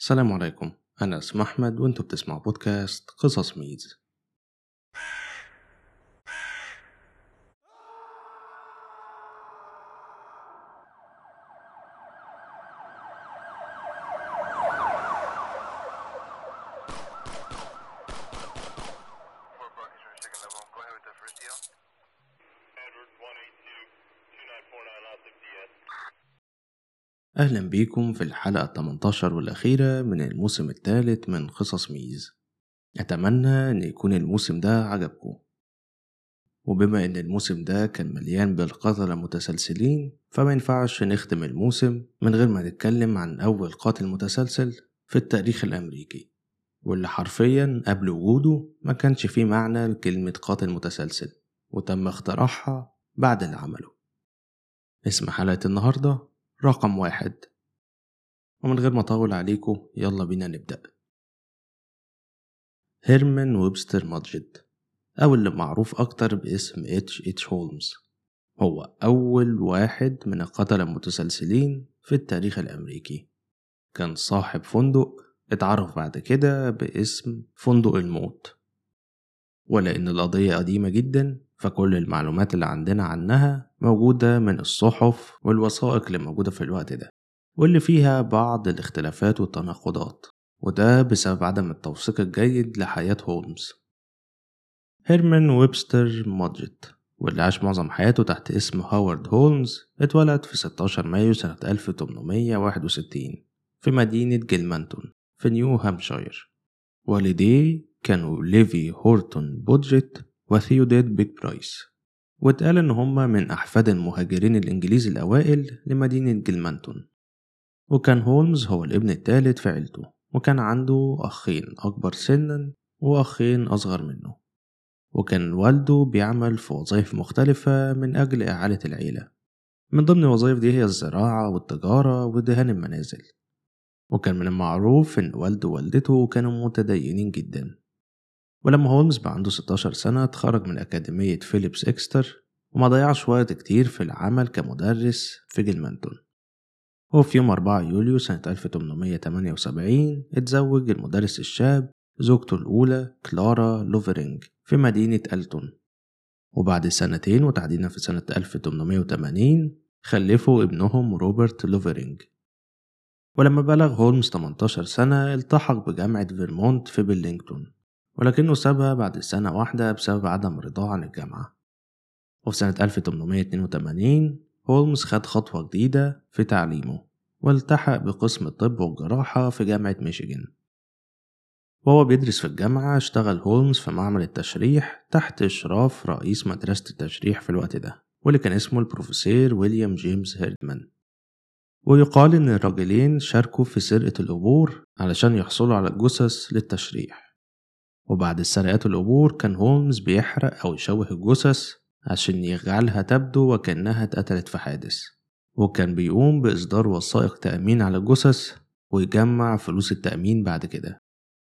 السلام عليكم أنا اسمي أحمد وأنتوا بتسمعوا بودكاست قصص ميز Four buckets for second level. Go ahead with the first deal. Edward 182 2949 lots of DS. أهلا بيكم في الحلقة 18 والأخيرة من الموسم الثالث من قصص ميز أتمنى أن يكون الموسم ده عجبكم وبما أن الموسم ده كان مليان بالقتلة متسلسلين فما ينفعش نختم الموسم من غير ما نتكلم عن أول قاتل متسلسل في التاريخ الأمريكي واللي حرفيا قبل وجوده ما كانش فيه معنى لكلمة قاتل متسلسل وتم اختراعها بعد اللي عمله اسم حلقة النهاردة رقم واحد ومن غير ما أطول عليكم يلا بينا نبدأ هيرمان ويبستر مادجد أو اللي معروف أكتر باسم اتش اتش هولمز هو أول واحد من القتلة المتسلسلين في التاريخ الأمريكي كان صاحب فندق اتعرف بعد كده باسم فندق الموت ولأن القضية قديمة جدا فكل المعلومات اللي عندنا عنها موجودة من الصحف والوثائق اللي موجودة في الوقت ده واللي فيها بعض الاختلافات والتناقضات وده بسبب عدم التوثيق الجيد لحياة هولمز هيرمان ويبستر مادجت واللي عاش معظم حياته تحت اسم هاورد هولمز اتولد في 16 مايو سنة 1861 في مدينة جيلمانتون في نيو هامشاير والديه كانوا ليفي هورتون بودجت وثيوديت بيج برايس واتقال إن هما من أحفاد المهاجرين الإنجليز الأوائل لمدينة جيلمانتون وكان هولمز هو الابن الثالث في عيلته وكان عنده أخين أكبر سنا وأخين أصغر منه وكان والده بيعمل في وظائف مختلفة من أجل إعالة العيلة من ضمن الوظائف دي هي الزراعة والتجارة ودهان المنازل وكان من المعروف إن والده ووالدته كانوا متدينين جدا ولما هولمز بقى عنده 16 سنة اتخرج من أكاديمية فيليبس إكستر وما ضيعش وقت كتير في العمل كمدرس في جيلمانتون وفي يوم 4 يوليو سنة 1878 اتزوج المدرس الشاب زوجته الأولى كلارا لوفرينج في مدينة ألتون وبعد سنتين وتحديدا في سنة 1880 خلفوا ابنهم روبرت لوفرينج ولما بلغ هولمز 18 سنة التحق بجامعة فيرمونت في بلينغتون ولكنه سابها بعد سنة واحدة بسبب عدم رضاه عن الجامعة وفي سنة 1882 هولمز خد خطوة جديدة في تعليمه والتحق بقسم الطب والجراحة في جامعة ميشيغان وهو بيدرس في الجامعة اشتغل هولمز في معمل التشريح تحت إشراف رئيس مدرسة التشريح في الوقت ده واللي كان اسمه البروفيسور ويليام جيمس هيردمان ويقال إن الراجلين شاركوا في سرقة القبور علشان يحصلوا على الجثث للتشريح وبعد سرقات القبور كان هولمز بيحرق أو يشوه الجثث عشان يجعلها تبدو وكأنها اتقتلت في حادث وكان بيقوم بإصدار وثائق تأمين على الجثث ويجمع فلوس التأمين بعد كده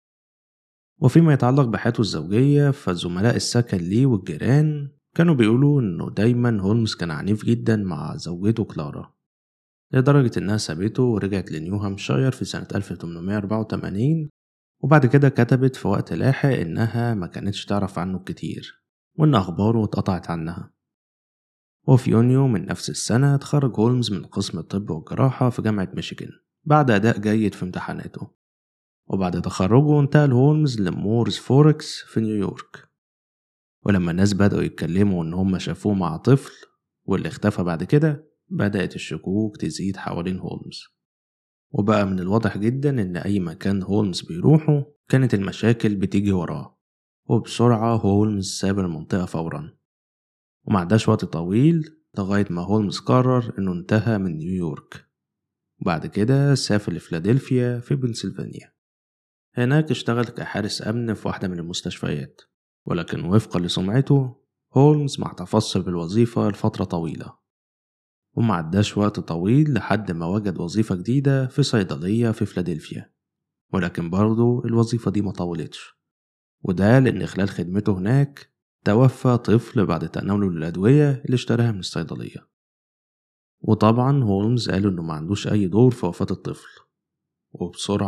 وفيما يتعلق بحياته الزوجية فزملاء السكن ليه والجيران كانوا بيقولوا إنه دايما هولمز كان عنيف جدا مع زوجته كلارا لدرجة إنها سابته ورجعت لنيو هامشاير في سنة 1884 وبعد كده كتبت في وقت لاحق إنها ما كانتش تعرف عنه كتير وإن أخباره اتقطعت عنها وفي يونيو من نفس السنة اتخرج هولمز من قسم الطب والجراحة في جامعة ميشيغان بعد أداء جيد في امتحاناته وبعد تخرجه انتقل هولمز لمورز فوركس في نيويورك ولما الناس بدأوا يتكلموا إن هم شافوه مع طفل واللي اختفى بعد كده بدأت الشكوك تزيد حوالين هولمز وبقى من الواضح جدا إن أي مكان هولمز بيروحه كانت المشاكل بتيجي وراه وبسرعة هولمز ساب المنطقة فورا ومعداش وقت طويل لغاية ما هولمز قرر إنه انتهى من نيويورك وبعد كده سافر لفيلادلفيا في بنسلفانيا هناك اشتغل كحارس أمن في واحدة من المستشفيات ولكن وفقا لسمعته هولمز ما احتفظش بالوظيفة لفترة طويلة ومعداش وقت طويل لحد ما وجد وظيفة جديدة في صيدلية في فيلادلفيا ولكن برضه الوظيفة دي ما طولتش وده لأن خلال خدمته هناك توفى طفل بعد تناوله للأدوية اللي اشتراها من الصيدلية وطبعا هولمز قال إنه ما عندوش أي دور في وفاة الطفل وبسرعة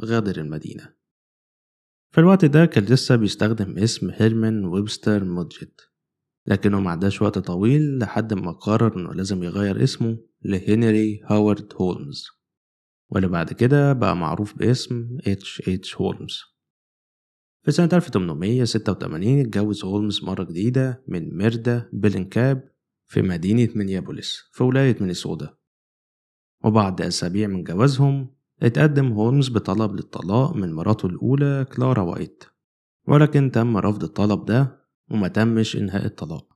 غادر المدينة في الوقت ده كان لسه بيستخدم اسم هيرمان ويبستر مودجت لكنه معداش وقت طويل لحد ما قرر انه لازم يغير اسمه لهنري هاورد هولمز واللي بعد كده بقى معروف باسم اتش اتش هولمز في سنة 1886 اتجوز هولمز مرة جديدة من ميردا بيلنكاب في مدينة مينيابوليس في ولاية مينيسودا وبعد أسابيع من جوازهم اتقدم هولمز بطلب للطلاق من مراته الأولى كلارا وايت ولكن تم رفض الطلب ده وما تمش إنهاء الطلاق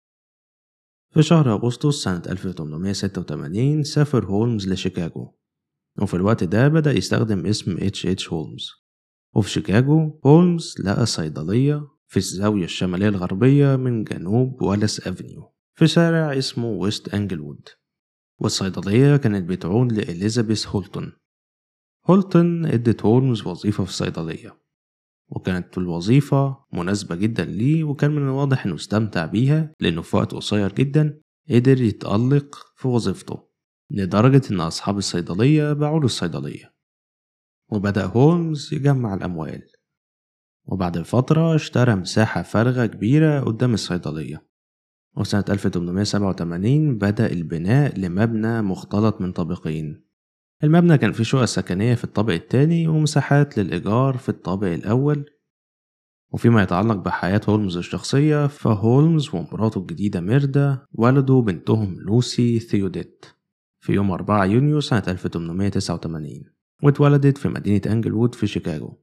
في شهر أغسطس سنة 1886 سافر هولمز لشيكاغو وفي الوقت ده بدأ يستخدم اسم اتش اتش هولمز وفي شيكاغو هولمز لقى صيدلية في الزاوية الشمالية الغربية من جنوب والاس أفنيو في شارع اسمه ويست أنجلوود والصيدلية كانت بتعود لإليزابيث هولتون هولتون ادت هولمز وظيفة في الصيدلية وكانت الوظيفة مناسبة جدا ليه وكان من الواضح انه استمتع بيها لانه في وقت قصير جدا قدر يتألق في وظيفته لدرجة ان اصحاب الصيدلية باعوا له الصيدلية وبدأ هولمز يجمع الأموال وبعد فترة اشترى مساحة فارغة كبيرة قدام الصيدلية وسنة 1887 بدأ البناء لمبنى مختلط من طابقين المبنى كان فيه شقق سكنية في الطابق التاني ومساحات للإيجار في الطابق الأول وفيما يتعلق بحياة هولمز الشخصية فهولمز ومراته الجديدة ميردا ولدوا بنتهم لوسي ثيوديت في يوم 4 يونيو سنة 1889 واتولدت في مدينة أنجلوود في شيكاغو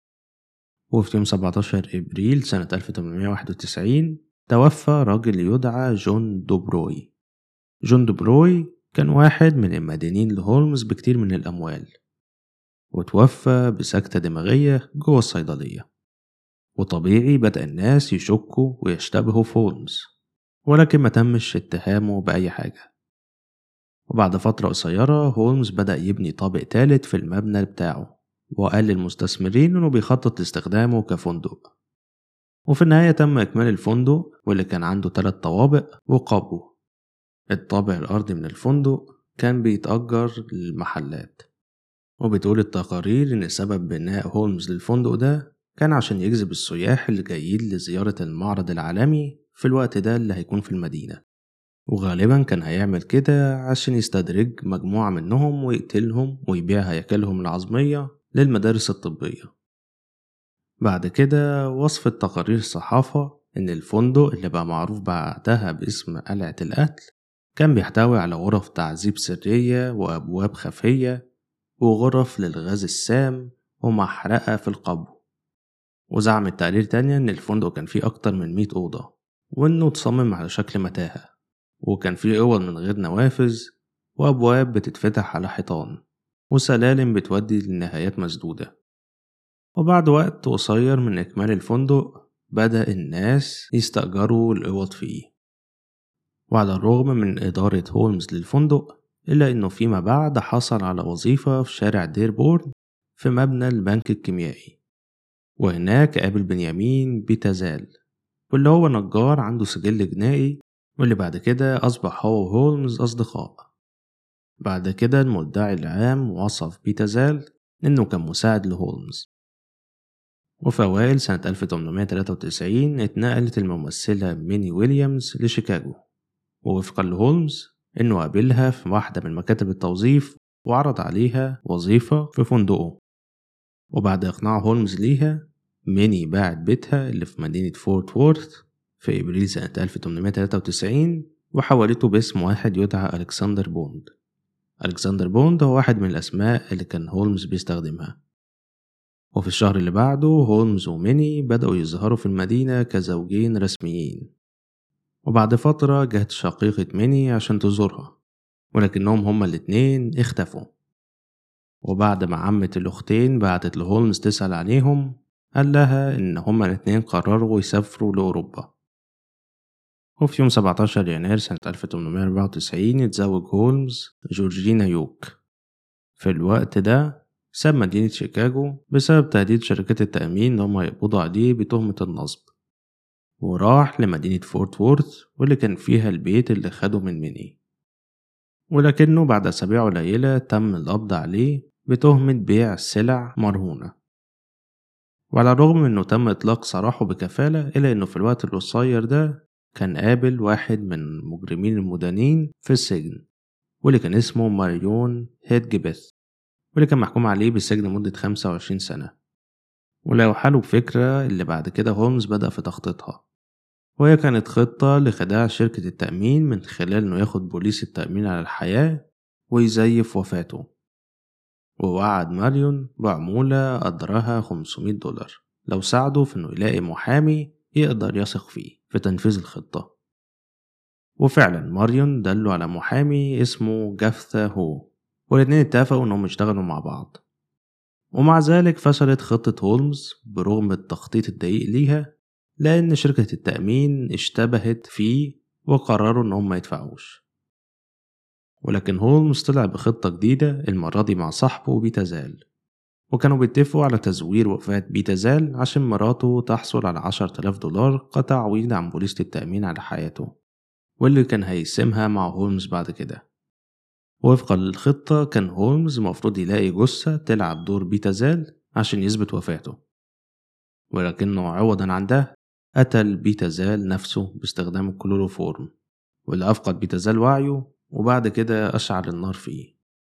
وفي يوم 17 إبريل سنة 1891 توفى راجل يدعى جون دوبروي جون دوبروي كان واحد من المدينين لهولمز بكتير من الأموال وتوفى بسكتة دماغية جوه الصيدلية وطبيعي بدأ الناس يشكوا ويشتبهوا في هولمز ولكن ما تمش اتهامه بأي حاجة وبعد فترة قصيرة هولمز بدأ يبني طابق تالت في المبنى بتاعه وقال للمستثمرين إنه بيخطط لاستخدامه كفندق وفي النهاية تم إكمال الفندق واللي كان عنده تلات طوابق وقبو الطابع الأرضي من الفندق كان بيتأجر للمحلات وبتقول التقارير إن سبب بناء هولمز للفندق ده كان عشان يجذب السياح اللي جايين لزيارة المعرض العالمي في الوقت ده اللي هيكون في المدينة وغالبا كان هيعمل كده عشان يستدرج مجموعة منهم ويقتلهم ويبيع هياكلهم العظمية للمدارس الطبية بعد كده وصفت تقارير الصحافة إن الفندق اللي بقى معروف بعدها باسم قلعة القتل كان بيحتوي على غرف تعذيب سرية وأبواب خفية وغرف للغاز السام ومحرقة في القبو وزعم التقرير تانية إن الفندق كان فيه أكتر من مية أوضة وإنه تصمم على شكل متاهة وكان فيه أوض من غير نوافذ وأبواب بتتفتح على حيطان وسلالم بتودي لنهايات مسدودة وبعد وقت قصير من إكمال الفندق بدأ الناس يستأجروا الأوض فيه وعلى الرغم من إدارة هولمز للفندق إلا إنه فيما بعد حصل على وظيفة في شارع ديربورن في مبنى البنك الكيميائي وهناك قابل بنيامين بيتازال واللي هو نجار عنده سجل جنائي واللي بعد كده أصبح هو وهولمز أصدقاء بعد كده المدعي العام وصف بيتازال إنه كان مساعد لهولمز وفي أوائل سنة 1893 اتنقلت الممثلة ميني ويليامز لشيكاغو ووفقا لهولمز إنه قابلها في واحدة من مكاتب التوظيف وعرض عليها وظيفة في فندقه وبعد إقناع هولمز ليها ميني باعت بيتها اللي في مدينة فورت وورث في إبريل سنة 1893 وحولته باسم واحد يدعى ألكسندر بوند ألكسندر بوند هو واحد من الأسماء اللي كان هولمز بيستخدمها وفي الشهر اللي بعده هولمز وميني بدأوا يظهروا في المدينة كزوجين رسميين وبعد فترة جت شقيقة ميني عشان تزورها ولكنهم هما الاتنين اختفوا وبعد ما عمة الأختين بعتت لهولمز تسأل عليهم قال لها إن هما الاتنين قرروا يسافروا لأوروبا وفي يوم 17 يناير سنة 1894 اتزوج هولمز جورجينا يوك في الوقت ده ساب مدينة شيكاغو بسبب تهديد شركات التأمين إن هما يقبضوا عليه بتهمة النصب وراح لمدينة فورت وورث واللي كان فيها البيت اللي خده من ميني ولكنه بعد أسابيع قليلة تم القبض عليه بتهمة بيع سلع مرهونة وعلى الرغم من إنه تم إطلاق سراحه بكفالة إلا إنه في الوقت القصير ده كان قابل واحد من المجرمين المدانين في السجن واللي كان اسمه ماريون هيدجبث واللي كان محكوم عليه بالسجن لمدة 25 سنة ولو حاله بفكرة اللي بعد كده هولمز بدأ في تخطيطها وهي كانت خطة لخداع شركة التأمين من خلال إنه ياخد بوليس التأمين على الحياة ويزيف وفاته ووعد ماريون بعمولة قدرها 500 دولار لو ساعده في إنه يلاقي محامي يقدر يثق فيه في تنفيذ الخطة وفعلا ماريون دله على محامي اسمه جافتha هو والاتنين اتفقوا إنهم يشتغلوا مع بعض ومع ذلك فشلت خطة هولمز برغم التخطيط الدقيق ليها لأن شركة التأمين اشتبهت فيه وقرروا إنهم ما يدفعوش ولكن هولمز طلع بخطة جديدة المرة دي مع صاحبه بيتازال وكانوا بيتفقوا على تزوير وفاة بيتازال عشان مراته تحصل على عشرة آلاف دولار كتعويض عن بوليسة التأمين على حياته واللي كان هيقسمها مع هولمز بعد كده وفقا للخطة كان هولمز المفروض يلاقي جثة تلعب دور بيتازال عشان يثبت وفاته ولكنه عوضا عن ده قتل بيتازال نفسه باستخدام الكلوروفورم واللي أفقد بيتازال وعيه وبعد كده أشعل النار فيه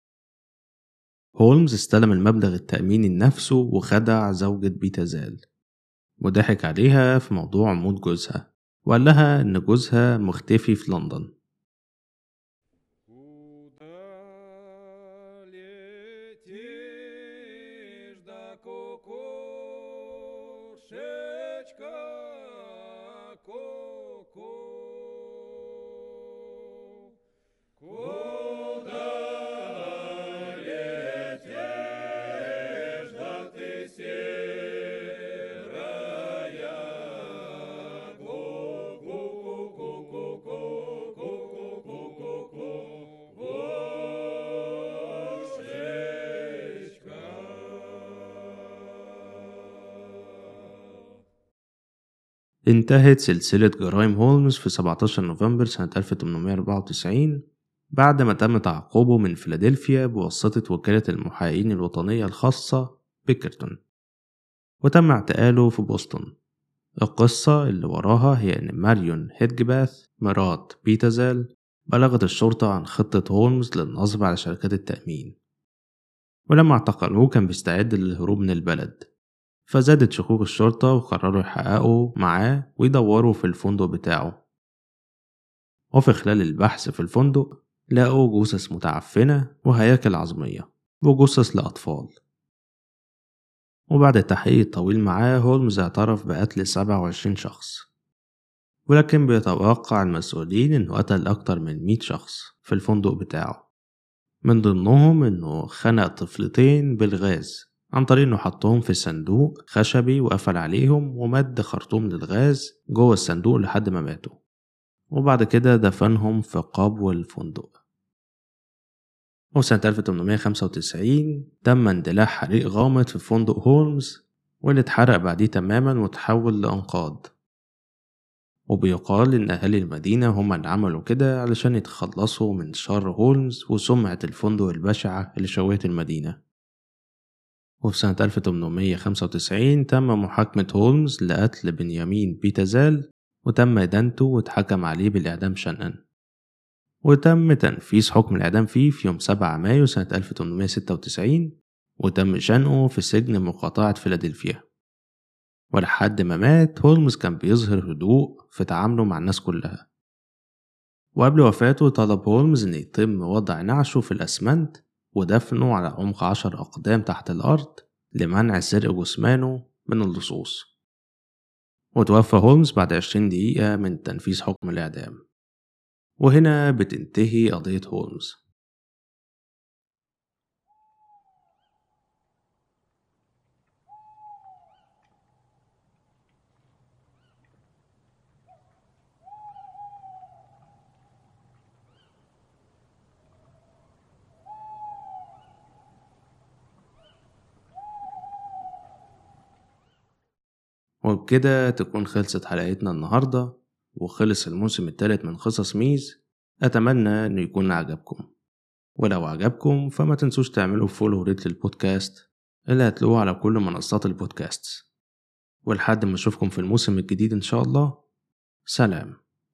هولمز استلم المبلغ التأميني لنفسه وخدع زوجة بيتازال وضحك عليها في موضوع موت جوزها وقال لها إن جوزها مختفي في لندن Куда летишь, да кукушечка, ку-ку? Куда летишь, да ты серая, انتهت سلسلة جرائم هولمز في 17 نوفمبر سنة 1894 بعد ما تم تعقيبه من فيلادلفيا بواسطة وكالة المحامين الوطنية الخاصة بيكرتون وتم اعتقاله في بوسطن القصة اللي وراها هي إن ماريون هيدجباث مرات بيتازال بلغت الشرطة عن خطة هولمز للنصب على شركات التأمين ولما اعتقلوه كان بيستعد للهروب من البلد فزادت شكوك الشرطة وقرروا يحققوا معاه ويدوروا في الفندق بتاعه وفي خلال البحث في الفندق لقوا جثث متعفنة وهياكل عظمية وجثث لأطفال وبعد التحقيق الطويل معاه هولمز اعترف بقتل 27 شخص ولكن بيتوقع المسؤولين إنه قتل أكتر من 100 شخص في الفندق بتاعه من ضمنهم إنه خنق طفلتين بالغاز عن طريق إنه حطهم في صندوق خشبي وقفل عليهم ومد خرطوم للغاز جوه الصندوق لحد ما ماتوا وبعد كده دفنهم في قبو الفندق وسنة 1895 تم اندلاع حريق غامض في فندق هولمز واللي اتحرق بعديه تماما وتحول لأنقاض وبيقال إن أهالي المدينة هما اللي عملوا كده علشان يتخلصوا من شر هولمز وسمعة الفندق البشعة اللي شوهت المدينة وفي سنة 1895 تم محاكمة هولمز لقتل بنيامين بيتازال وتم إدانته واتحكم عليه بالإعدام شنقا وتم تنفيذ حكم الإعدام فيه في يوم 7 مايو سنة 1896 وتم شنقه في سجن مقاطعة فيلادلفيا ولحد ما مات هولمز كان بيظهر هدوء في تعامله مع الناس كلها وقبل وفاته طلب هولمز إن يتم وضع نعشه في الأسمنت ودفنه على عمق عشر أقدام تحت الأرض لمنع سرق جثمانه من اللصوص وتوفى هولمز بعد عشرين دقيقة من تنفيذ حكم الإعدام وهنا بتنتهي قضية هولمز وبكده تكون خلصت حلقتنا النهاردة وخلص الموسم الثالث من قصص ميز أتمنى إنه يكون عجبكم ولو عجبكم فما تنسوش تعملوا فولو ريت للبودكاست اللي هتلاقوه على كل منصات البودكاست ولحد ما اشوفكم في الموسم الجديد ان شاء الله سلام